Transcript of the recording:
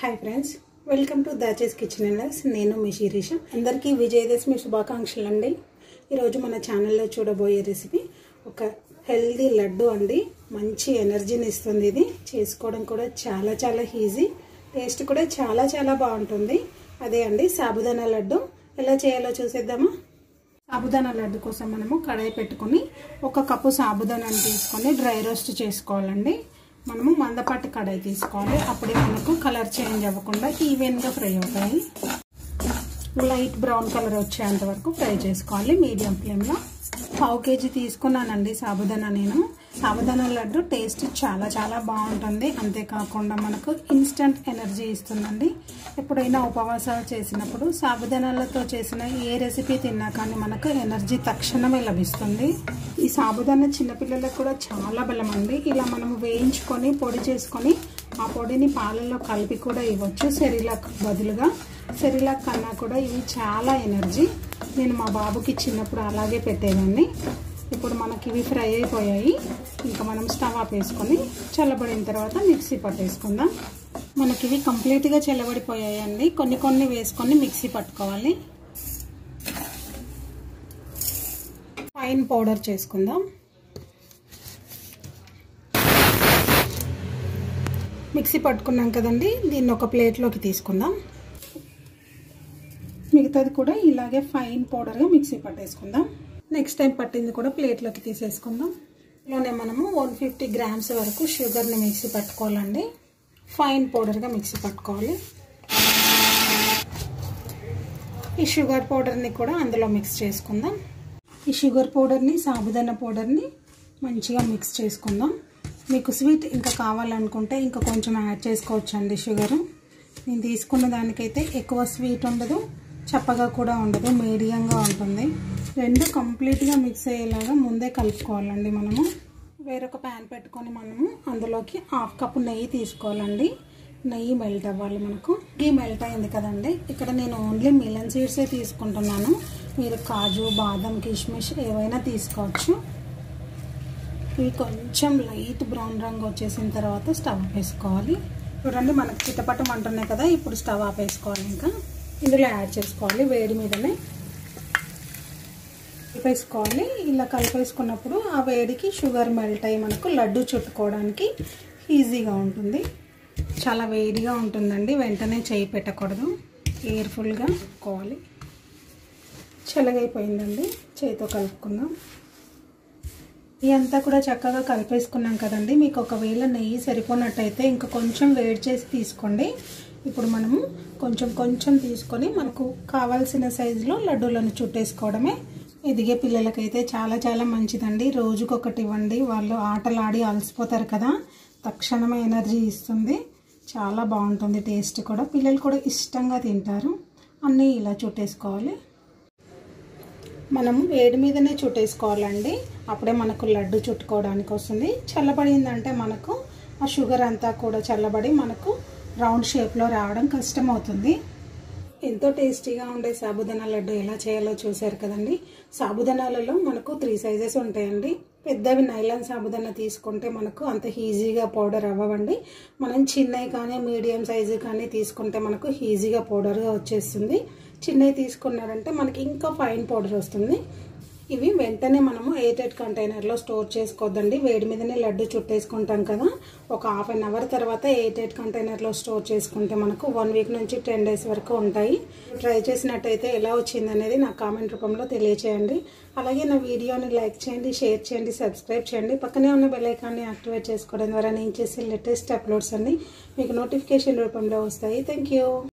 hi friends welcome to దాచేస్ kitchen and life నేను మీ శిరీష అందరికీ విజయదశమి శుభాకాంక్షలు అండి ఈరోజు మన ఛానల్లో చూడబోయే రెసిపీ ఒక హెల్దీ లడ్డు అండి మంచి ఎనర్జీని ఇస్తుంది ఇది చేసుకోవడం కూడా చాలా చాలా ఈజీ టేస్ట్ కూడా చాలా చాలా బాగుంటుంది అదే అండి సాబుదానా లడ్డు ఎలా చేయాలో చూసేద్దామా సాబుదానా లడ్డు కోసం మనము కడాయి పెట్టుకొని ఒక కప్పు సాబుదానాన్ని తీసుకొని డ్రై రోస్ట్ చేసుకోవాలండి మనము మందపాటి కడాయి తీసుకోవాలి అప్పుడే మనకు కలర్ చేంజ్ అవ్వకుండా ఈవెన్గా ఫ్రై అవుతాయి లైట్ బ్రౌన్ కలర్ వచ్చేంత వరకు ఫ్రై చేసుకోవాలి మీడియం ఫ్లేమ్లో పావు కేజీ తీసుకున్నానండి సాబుదానా నేను సాబుదానా లడ్డు టేస్ట్ చాలా చాలా బాగుంటుంది అంతేకాకుండా మనకు ఇన్స్టంట్ ఎనర్జీ ఇస్తుందండి ఎప్పుడైనా ఉపవాసాలు చేసినప్పుడు సాబుదానాలతో చేసిన ఏ రెసిపీ తిన్నా కానీ మనకు ఎనర్జీ తక్షణమే లభిస్తుంది ఈ సాబుదానా చిన్నపిల్లలకు కూడా చాలా బలం అండి ఇలా మనము వేయించుకొని పొడి చేసుకొని ఆ పొడిని పాలల్లో కలిపి కూడా ఇవ్వచ్చు సెరిలాక్ బదులుగా సెరిలాక్ కన్నా కూడా ఇవి చాలా ఎనర్జీ నేను మా బాబుకి చిన్నప్పుడు అలాగే పెట్టేదాన్ని ఇప్పుడు మనకి ఇవి ఫ్రై అయిపోయాయి ఇంకా మనం స్టవ్ ఆపేసుకొని చల్లబడిన తర్వాత మిక్సీ పట్టేసుకుందాం మనకి ఇవి కంప్లీట్గా చల్లబడిపోయాయండి కొన్ని కొన్ని వేసుకొని మిక్సీ పట్టుకోవాలి ఫైన్ పౌడర్ చేసుకుందాం మిక్సీ పట్టుకున్నాం కదండి దీన్ని ఒక ప్లేట్లోకి తీసుకుందాం మిగతాది కూడా ఇలాగే ఫైన్ పౌడర్గా మిక్సీ పట్టేసుకుందాం నెక్స్ట్ టైం పట్టింది కూడా ప్లేట్లోకి తీసేసుకుందాం ఇలానే మనము వన్ ఫిఫ్టీ గ్రామ్స్ వరకు షుగర్ని మిక్సీ పట్టుకోవాలండి ఫైన్ పౌడర్గా మిక్సీ పట్టుకోవాలి ఈ షుగర్ పౌడర్ని కూడా అందులో మిక్స్ చేసుకుందాం ఈ షుగర్ పౌడర్ని సాబుదానా పౌడర్ని మంచిగా మిక్స్ చేసుకుందాం మీకు స్వీట్ ఇంకా కావాలనుకుంటే ఇంకా కొంచెం యాడ్ చేసుకోవచ్చండి షుగరు నేను తీసుకున్న దానికైతే ఎక్కువ స్వీట్ ఉండదు చప్పగా కూడా ఉండదు మీడియంగా ఉంటుంది రెండు కంప్లీట్గా మిక్స్ అయ్యేలాగా ముందే కలుపుకోవాలండి మనము వేరొక ప్యాన్ పెట్టుకొని మనము అందులోకి హాఫ్ కప్ నెయ్యి తీసుకోవాలండి నెయ్యి మెల్ట్ అవ్వాలి మనకు గీ మెల్ట్ అయింది కదండి ఇక్కడ నేను ఓన్లీ మిలన్ సీడ్సే తీసుకుంటున్నాను మీరు కాజు బాదం కిష్మిష్ ఏవైనా తీసుకోవచ్చు ఇవి కొంచెం లైట్ బ్రౌన్ రంగు వచ్చేసిన తర్వాత స్టవ్ ఆపేసుకోవాలి చూడండి మనకు చిట్టపట్టం అంటున్నాయి కదా ఇప్పుడు స్టవ్ ఆపేసుకోవాలి ఇంకా ఇందులో యాడ్ చేసుకోవాలి వేడి మీదనే కలిపేసుకోవాలి ఇలా కలిపేసుకున్నప్పుడు ఆ వేడికి షుగర్ మెల్ట్ అయ్యి మనకు లడ్డు చుట్టుకోవడానికి ఈజీగా ఉంటుంది చాలా వేడిగా ఉంటుందండి వెంటనే చేయి పెట్టకూడదు కేర్ఫుల్గా కోవాలి చల్లగైపోయిందండి చేతితో కలుపుకుందాం ఇదంతా కూడా చక్కగా కలిపేసుకున్నాం కదండి మీకు ఒకవేళ నెయ్యి సరిపోనట్టయితే ఇంకా కొంచెం వేడి చేసి తీసుకోండి ఇప్పుడు మనము కొంచెం కొంచెం తీసుకొని మనకు కావాల్సిన సైజులో లడ్డూలను చుట్టేసుకోవడమే ఎదిగే పిల్లలకైతే చాలా చాలా మంచిదండి రోజుకొకటి ఇవ్వండి వాళ్ళు ఆటలాడి అలసిపోతారు కదా తక్షణమే ఎనర్జీ ఇస్తుంది చాలా బాగుంటుంది టేస్ట్ కూడా పిల్లలు కూడా ఇష్టంగా తింటారు అన్నీ ఇలా చుట్టేసుకోవాలి మనము వేడి మీదనే చుట్టేసుకోవాలండి అప్పుడే మనకు లడ్డు చుట్టుకోవడానికి వస్తుంది చల్లబడిందంటే మనకు ఆ షుగర్ అంతా కూడా చల్లబడి మనకు రౌండ్ షేప్లో రావడం కష్టం అవుతుంది ఎంతో టేస్టీగా ఉండే సాబుదానా లడ్డు ఎలా చేయాలో చూశారు కదండి సాబుదానాలలో మనకు త్రీ సైజెస్ ఉంటాయండి పెద్దవి నైలాన్ సాబుదానా తీసుకుంటే మనకు అంత ఈజీగా పౌడర్ అవ్వవండి మనం చిన్నవి కానీ మీడియం సైజు కానీ తీసుకుంటే మనకు ఈజీగా పౌడర్గా వచ్చేస్తుంది చిన్నవి తీసుకున్నారంటే మనకి ఇంకా ఫైన్ పౌడర్ వస్తుంది ఇవి వెంటనే మనము ఎయిటెడ్ కంటైనర్లో స్టోర్ చేసుకోవద్దండి వేడి మీదనే లడ్డు చుట్టేసుకుంటాం కదా ఒక హాఫ్ అన్ అవర్ తర్వాత ఎయిటెడ్ కంటైనర్లో స్టోర్ చేసుకుంటే మనకు వన్ వీక్ నుంచి టెన్ డేస్ వరకు ఉంటాయి ట్రై చేసినట్టయితే ఎలా వచ్చింది అనేది నా కామెంట్ రూపంలో తెలియచేయండి అలాగే నా వీడియోని లైక్ చేయండి షేర్ చేయండి సబ్స్క్రైబ్ చేయండి పక్కనే ఉన్న బెల్ ఐకాన్ని యాక్టివేట్ చేసుకోవడం ద్వారా నేను చేసే లేటెస్ట్ అప్లోడ్స్ అన్ని మీకు నోటిఫికేషన్ రూపంలో వస్తాయి థ్యాంక్